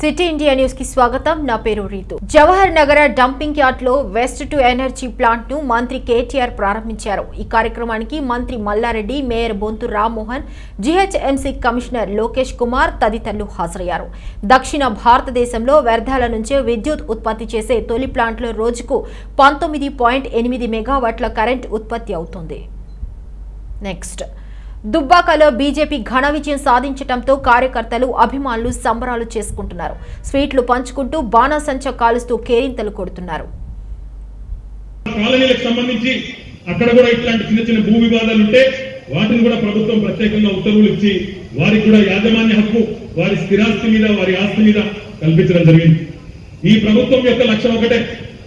City India news కి స్వాగతం నా పేరు రీతు జవహర్ నగర డంపింగ్ యార్డ్ లో వెస్ట్ టు ఎనర్జీ ప్లాంట్ ను మంత్రి కేటీఆర్ ప్రారంభించారు ఈ కార్యక్రమానికి మంత్రి మల్లారెడ్డి మేయర్ బొంతు రామ్మోహన్ జీహెచ్ఎంసీ కమిషనర్ లోకేష్ కుమార్ తదితరులు హాజరయ్యారు దక్షిణ భారతదేశంలో వ్యర్థాల నుంచే విద్యుత్ ఉత్పత్తి చేసే తొలి ప్లాంట్లో రోజుకు పంతొమ్మిది పాయింట్ ఎనిమిది మెగావాట్ల కరెంట్ ఉత్పత్తి అవుతుంది నెక్స్ట్ దుబ్బాకలో బీజేపీ ఘన విజయం సాధించడంతో కార్యకర్తలు అభిమానులు సంబరాలు చేసుకుంటున్నారు స్వీట్లు పంచుకుంటూ బాణాసంచ కాలుస్తూ కేరింతలు కొడుతున్నారు కాలనీలకు సంబంధించి అక్కడ కూడా ఇట్లాంటి చిన్న చిన్న భూ వివాదాలు ఉంటే వాటిని కూడా ప్రభుత్వం ప్రత్యేకంగా ఉత్తర్వులు ఇచ్చి వారికి కూడా యాజమాన్య హక్కు వారి స్థిరాస్తి మీద వారి ఆస్తి మీద కల్పించడం జరిగింది ఈ ప్రభుత్వం యొక్క లక్ష్యం ఒకటే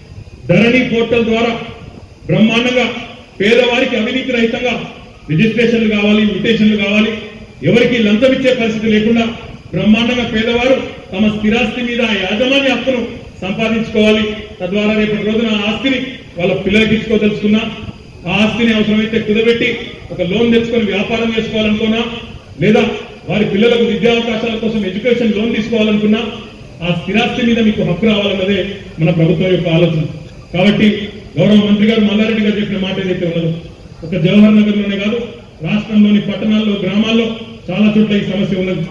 ధరణి పోర్టల్ ద్వారా బ్రహ్మాండంగా పేదవారికి అవినీతి రహితంగా రిజిస్ట్రేషన్లు కావాలి మ్యూటేషన్లు కావాలి ఎవరికి లంచం ఇచ్చే పరిస్థితి లేకుండా బ్రహ్మాండంగా పేదవారు తమ స్థిరాస్తి మీద ఆ యాజమాన్య హక్కును సంపాదించుకోవాలి తద్వారా రేపటి రోజున ఆ ఆస్తిని వాళ్ళ పిల్లలకి ఇచ్చుకోదలుచుకున్నా ఆ ఆస్తిని అవసరమైతే కుదబెట్టి ఒక లోన్ తెచ్చుకొని వ్యాపారం చేసుకోవాలనుకున్నా లేదా వారి పిల్లలకు విద్యావకాశాల కోసం ఎడ్యుకేషన్ లోన్ తీసుకోవాలనుకున్నా ఆ స్థిరాస్తి మీద మీకు హక్కు రావాలన్నదే మన ప్రభుత్వం యొక్క ఆలోచన కాబట్టి గౌరవ మంత్రి గారు మల్లారెడ్డి గారు చెప్పిన మాట ఏదైతే ఉన్నదో ఒక జవహర్ నగర్ లోనే కాదు రాష్ట్రంలోని పట్టణాల్లో గ్రామాల్లో చాలా చోట్ల ఈ సమస్య ఉన్నది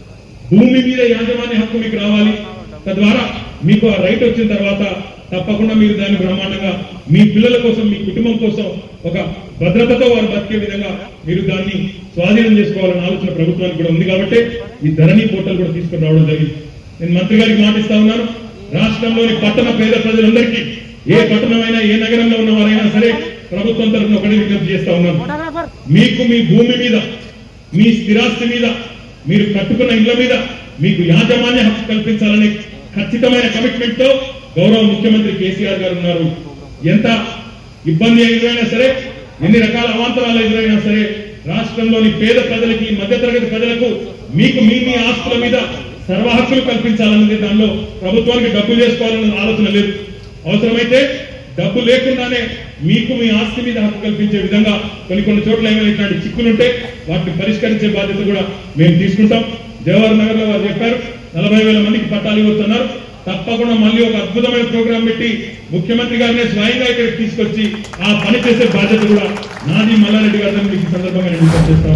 భూమి మీద యాజమాన్య హక్కు మీకు రావాలి తద్వారా మీకు ఆ రైట్ వచ్చిన తర్వాత తప్పకుండా మీరు దాన్ని బ్రహ్మాండంగా మీ పిల్లల కోసం మీ కుటుంబం కోసం ఒక భద్రతతో వారు బతికే విధంగా మీరు దాన్ని స్వాధీనం చేసుకోవాలన్న ఆలోచన ప్రభుత్వానికి కూడా ఉంది కాబట్టి ఈ ధరణి పోర్టల్ కూడా తీసుకుని రావడం జరిగింది నేను మంత్రి గారికి మాటిస్తా ఉన్నాను రాష్ట్రంలోని పట్టణ పేద ప్రజలందరికీ ఏ పట్టణమైనా ఏ నగరంలో ఉన్న వారైనా సరే ప్రభుత్వం తరఫున ఒకటి విజ్ఞప్తి చేస్తా ఉన్నాను మీకు మీ భూమి మీద మీ స్థిరాస్తి మీద మీరు కట్టుకున్న ఇళ్ల మీద మీకు యాజమాన్య హక్కు కల్పించాలనే ఖచ్చితమైన కమిట్మెంట్ తో గౌరవ ముఖ్యమంత్రి కేసీఆర్ గారు ఉన్నారు ఎంత ఇబ్బంది ఎదురైనా సరే ఎన్ని రకాల అవాంతరాలు ఎదురైనా సరే రాష్ట్రంలోని పేద ప్రజలకి మధ్యతరగతి ప్రజలకు మీకు మీ మీ ఆస్తుల మీద సర్వ హక్కులు కల్పించాలన్నది దానిలో ప్రభుత్వానికి డబ్బులు చేసుకోవాలన్న ఆలోచన లేదు అవసరమైతే డబ్బు లేకుండానే మీకు మీ ఆస్తి మీద హక్కు కల్పించే విధంగా కొన్ని కొన్ని చోట్ల ఏమైనా ఇట్లాంటి చిక్కులుంటే వాటిని పరిష్కరించే బాధ్యత కూడా మేము తీసుకుంటాం జవహర్ నగర్ లో వారు చెప్పారు నలభై వేల మందికి పట్టాలు ఇవ్వతున్నారు తప్పకుండా మళ్ళీ ఒక అద్భుతమైన ప్రోగ్రాం పెట్టి ముఖ్యమంత్రి గారినే స్వయంగా ఇక్కడికి తీసుకొచ్చి ఆ పని చేసే బాధ్యత కూడా నాది మల్లారెడ్డి గారిని మీకు ఈ సందర్భంగా నేను విజ్ఞప్తి చేస్తాను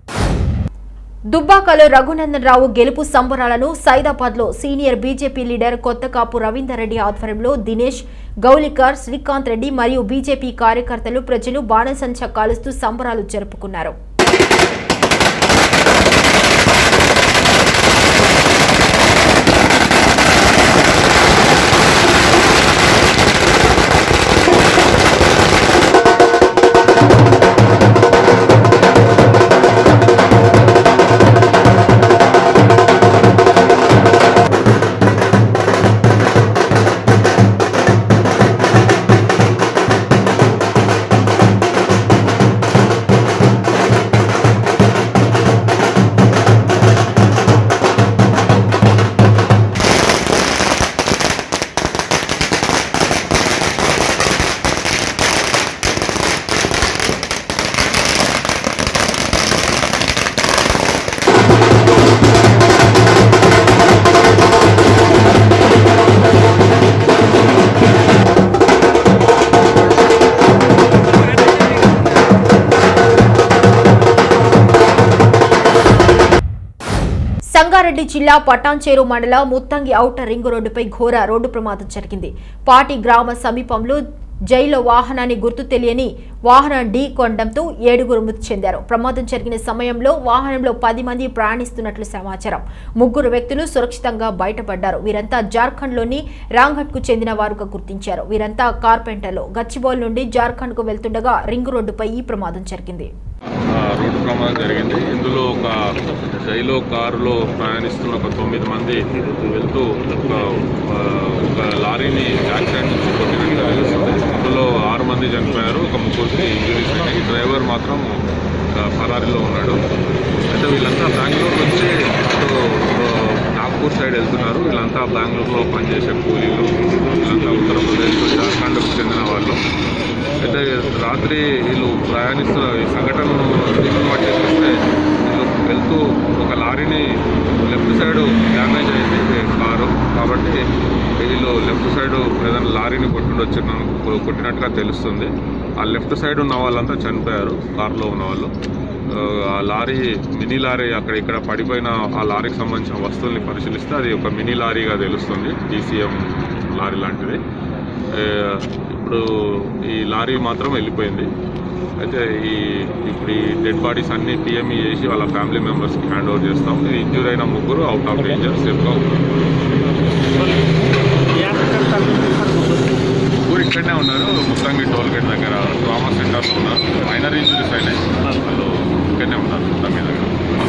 దుబ్బాకలో రఘునందన్ రావు గెలుపు సంబరాలను సైదాబాద్ లో senior BJP leader Kothakapu Ravinder Reddy ఆధ్వర్యంలో దినేష్ గౌలికర్ శ్రీకాంత్ రెడ్డి మరియు బీజేపీ కార్యకర్తలు ప్రజలు బాణసంచ కాలుస్తూ సంబరాలు జరుపుకున్నారు సంగారెడ్డి జిల్లా పటాన్చేరు మండల ముత్తంగి ఔటర్ రింగ్ రోడ్డుపై ఘోర రోడ్డు ప్రమాదం జరిగింది పాటి గ్రామ సమీపంలో జైల్లో వాహనాన్ని గుర్తు తెలియని వాహనం ఢీ కొనడంతో ఏడుగురు మృతి చెందారు ప్రమాదం జరిగిన సమయంలో వాహనంలో పది మంది ప్రయాణిస్తున్నట్లు సమాచారం ముగ్గురు వ్యక్తులు సురక్షితంగా బయటపడ్డారు వీరంతా జార్ఖండ్లోని రాంఘట్కు చెందిన వారుగా గుర్తించారు వీరంతా కార్పెంటర్లో గచ్చిబౌల్ నుండి జార్ఖండ్కు వెళ్తుండగా రింగ్ రోడ్డుపై ఈ ప్రమాదం జరిగింది ఆ, రోడ్డు ప్రమాదం జరిగింది ఇందులో ఒక జైలో కారులో ప్రయాణిస్తున్న ఒక తొమ్మిది మంది వెళ్తూ ఒక ఆ, ఒక లారీని యాక్సిడెంట్ నుంచి కొట్టినట్టుగా తెలుస్తుంది ఇందులో ఆరు మంది చనిపోయారు ఒక ముగ్గురికి ఇంజరీస్ అయినాయి డ్రైవర్ మాత్రం ఆ, పరారీలో ఉన్నాడు అయితే వీళ్ళంతా బెంగళూరు నుంచి ఇటు ఆ, నాగ్పూర్ సైడ్ వెళ్తున్నారు వీళ్ళంతా బెంగళూరులో పనిచేసే కూలీలు వీళ్ళంతా ఉత్తరప్రదేశ్ జార్ఖండ్కు చెందిన వాళ్ళు అయితే రాత్రి వీళ్ళు ప్రయాణిస్తున్న ఈ సంఘటనను దీన్ని బట్టి చూస్తే వీళ్ళు వెళ్తూ ఒక లారీని లెఫ్ట్ సైడ్ డ్యామేజ్ అయింది కారు లారీని కొట్టిండొచ్చిన కొట్టినట్టుగా తెలుస్తుంది ఆ లెఫ్ట్ సైడ్ ఉన్న వాళ్ళంతా చనిపోయారు కారులో ఉన్న వాళ్ళు ఆ, ఆ లారీ మినీ లారీ అక్కడ ఇక్కడ పడిపోయిన ఆ లారీకి సంబంధించిన వస్తువుల్ని పరిశీలిస్తే అది ఒక మినీ లారీగా తెలుస్తుంది డీసీఎం లారీ లాంటిది ఏ, ఇప్పుడు ఈ లారీ మాత్రం వెళ్ళిపోయింది అయితే ఈ ఇప్పుడు ఈ డెడ్ బాడీస్ అన్ని టీఎంఈ చేసి వాళ్ళ ఫ్యామిలీ మెంబర్స్కి హ్యాండ్ ఓవర్ చేస్తాం ఈ ఇంజ్యూర్ అయిన ముగ్గురు అవుట్ ఆఫ్ డేంజర్ సేఫ్గా ఉన్నారు ముగ్గురు ఇక్కడనే ఉన్నారు ముత్తంగి టోల్ గేట్ దగ్గర ట్రామా సెంటర్లో ఉన్నారు మైనర్ ఇంజురీస్ అయినాయి వాళ్ళు ఇక్కడనే ఉన్నారు ముత్తంగి దగ్గర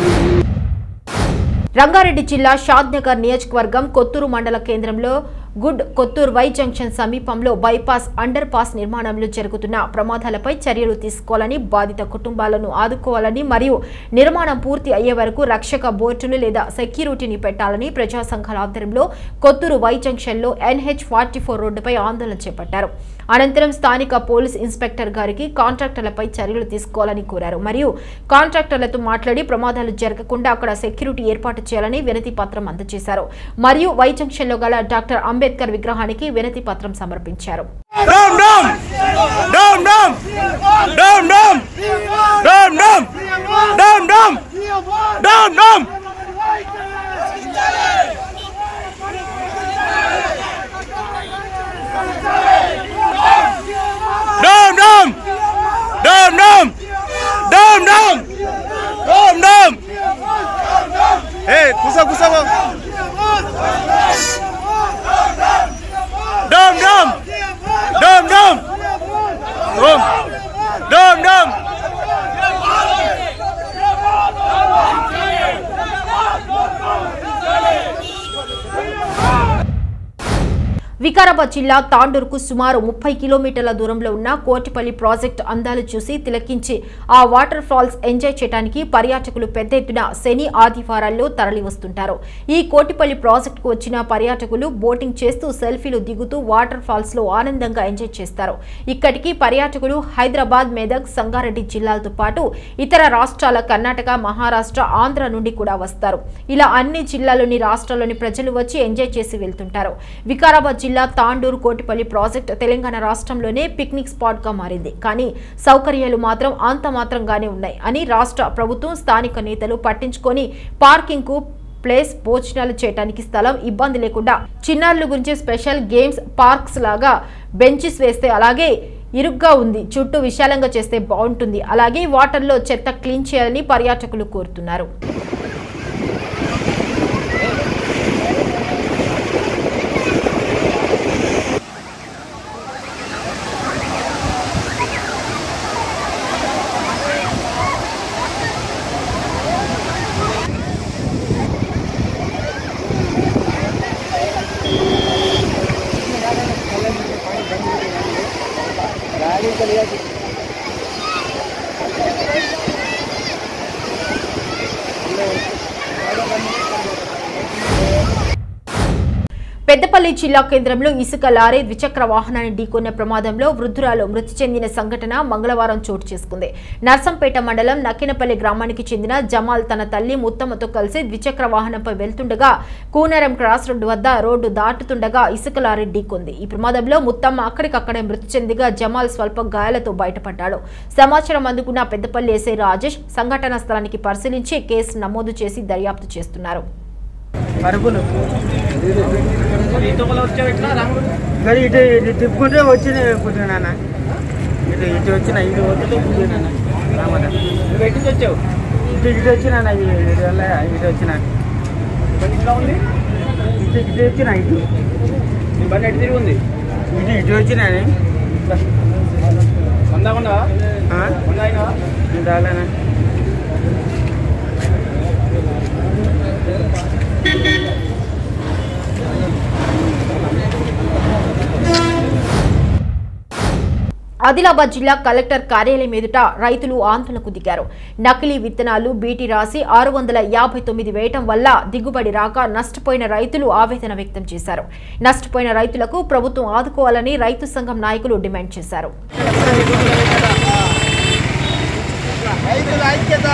రంగారెడ్డి జిల్లా షాద్నగర్ నియోజకవర్గం కొత్తూరు మండల కేంద్రంలో గుడ్ కొత్తూరు వై జంక్షన్ సమీపంలో బైపాస్ అండర్ పాస్ నిర్మాణంలో జరుగుతున్న ప్రమాదాలపై చర్యలు తీసుకోవాలని బాధిత కుటుంబాలను ఆదుకోవాలని మరియు నిర్మాణం పూర్తి అయ్యే వరకు రక్షక బోర్డులు లేదా సెక్యూరిటీని పెట్టాలని ప్రజా సంఘాల ఆధ్వర్యంలో కొత్తూరు వై జంక్షన్లో ఎన్హెచ్ ఫార్టీ ఫోర్ రోడ్డుపై ఆందోళన చేపట్టారు అనంతరం స్థానిక పోలీస్ ఇన్స్పెక్టర్ గారికి కాంట్రాక్టర్లపై చర్యలు తీసుకోవాలని కోరారు మరియు కాంట్రాక్టర్లతో మాట్లాడి ప్రమాదాలు జరగకుండా అక్కడ సెక్యూరిటీ ఏర్పాటు చేయాలని వినతి పత్రం అందజేశారు మరియు వై జంక్షన్లో గల డాక్టర్ అంబేద్కర్ విగ్రహానికి వినతి పత్రం సమర్పించారు Dom dom! Dom dom! Dom dom! Dom dom! Dom dom! Dom dom! Dom dom! Dom dom! Dom dom! Dom dom! Hey, kusa kusa ko. Dom dom! Dom dom! Dom! Dom dom! Vikarabad జిల్లా తాండూరుకు సుమారు ముప్పై కిలోమీటర్ల దూరంలో ఉన్న Kotipalli project అందాలు చూసి తిలకించి ఆ వాటర్ ఫాల్స్ ఎంజాయ్ చేయడానికి పర్యాటకులు పెద్ద ఎత్తున శని ఆదివారాల్లో తరలి వస్తుంటారు ఈ కోటిపల్లి ప్రాజెక్టుకు వచ్చిన పర్యాటకులు బోటింగ్ చేస్తూ సెల్ఫీలు దిగుతూ వాటర్ ఫాల్స్ లో ఆనందంగా ఎంజాయ్ చేస్తారు ఇక్కడికి పర్యాటకులు హైదరాబాద్ మెదక్ సంగారెడ్డి జిల్లాలతో పాటు ఇతర రాష్ట్రాల కర్ణాటక మహారాష్ట్ర ఆంధ్ర నుండి కూడా వస్తారు ఇలా అన్ని జిల్లాలోని రాష్ట్రాల్లోని ప్రజలు వచ్చి ఎంజాయ్ చేసి వెళ్తుంటారు వికారాబాద్ జిల్లా తాండూరు కోటిపల్లి ప్రాజెక్ట్ తెలంగాణ రాష్ట్రంలోనే పిక్నిక్ స్పాట్ గా మారింది కానీ సౌకర్యాలు మాత్రం అంత మాత్రంగానే ఉన్నాయి అని రాష్ట్ర ప్రభుత్వం స్థానిక నేతలు పట్టించుకొని పార్కింగ్ కు ప్లేస్ భోజనాలు చేయడానికి స్థలం ఇబ్బంది లేకుండా చిన్నారుల గురించి స్పెషల్ గేమ్స్ పార్క్స్ లాగా బెంచెస్ వేస్తే అలాగే ఇరుగ్గా ఉంది చుట్టూ విశాలంగా చేస్తే బాగుంటుంది అలాగే వాటర్లో చెత్త క్లీన్ చేయాలని పర్యాటకులు కోరుతున్నారు పెద్దపల్లి జిల్లా కేంద్రంలో ఇసుక లారీ ద్విచక్ర వాహనాన్ని ఢీకొన్న ప్రమాదంలో వృద్ధురాలు మృతి చెందిన సంఘటన మంగళవారం చోటు చేసుకుంది నర్సంపేట మండలం నక్కినపల్లి గ్రామానికి చెందిన జమాల్ తన తల్లి ముత్తమ్మతో కలిసి ద్విచక్ర వాహనంపై వెళ్తుండగా కూనరం క్రాస్ రోడ్డు వద్ద రోడ్డు దాటుతుండగా ఇసుక లారీ ఢీకొంది ఈ ప్రమాదంలో ముత్తమ్మ అక్కడికక్కడే మృతి చెందిగా జమాల్ స్వల్ప గాయాలతో బయటపడ్డాడు సమాచారం అందుకున్న పెద్దపల్లి ఎస్ఐ రాజేష్ సంఘటనా స్థలానికి పరిశీలించి కేసు నమోదు చేసి దర్యాప్తు చేస్తున్నారు పరుగులు మరి ఇటు ఇటు తిప్పుకుంటే వచ్చిన కుదిరి నాన్న ఇటు ఇటు వచ్చిన ఇటు వదిలే కుదిరి నాన్న రామద నువ్వు ఎటు వచ్చావు ఇటు ఇటు వచ్చిన ఇటు వల్ల ఇటు వచ్చిన ఇటు ఇటు వచ్చిన ఇటు నీ బండి ఎటు తిరిగి ఉంది ఇటు ఇటు వచ్చిన వందా వందా వందా అయినా రాలేనా ఆదిలాబాద్ జిల్లా కలెక్టర్ కార్యాలయం ఎదుట రైతులు ఆందోళనకు దిగారు నకిలీ విత్తనాలు బీటీ రాసి ఆరు వందల యాభై తొమ్మిది వేయటం వల్ల దిగుబడి రాక నష్టపోయిన రైతులు ఆవేదన వ్యక్తం చేశారు నష్టపోయిన రైతులకు ప్రభుత్వం ఆదుకోవాలని రైతు సంఘం నాయకులు డిమాండ్ చేశారు రైతుల ఐక్యత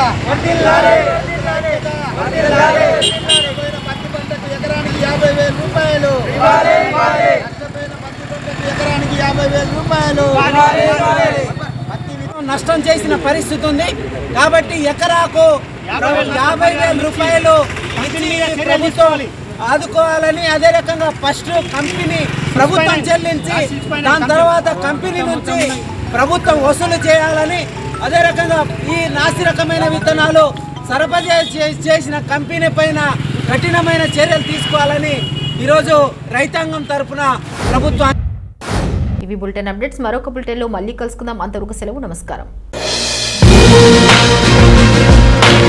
పత్తి పంటకు ఎకరానికి యాభై వేల రూపాయలు నష్టపోయిన పత్తి పంటకు ఎకరానికి యాభై వేల రూపాయలు పత్తి విత్తనం నష్టం చేసిన పరిస్థితి ఉంది కాబట్టి ఎకరాకు యాభై వేల రూపాయలు ఇచ్చి ప్రభుత్వం ఆదుకోవాలని అదే రకంగా ఫస్ట్ కంపెనీ ప్రభుత్వం చెల్లించి దాని తర్వాత కంపెనీ నుంచి ప్రభుత్వం వసూలు చేయాలని అదే రకంగా ఈ నాసి రకమైన విత్తనాలు సరఫరా చే- చేసిన కంపెనీ పైన కఠినమైన చర్యలు తీసుకోవాలని ఈరోజు రైతాంగం తరపున ప్రభుత్వం ఇవి బులెటిన్ అప్డేట్స్ మరొక బులెటిన్లో మళ్ళీ కలుసుకుందాం అంతవరకు సెలవు నమస్కారం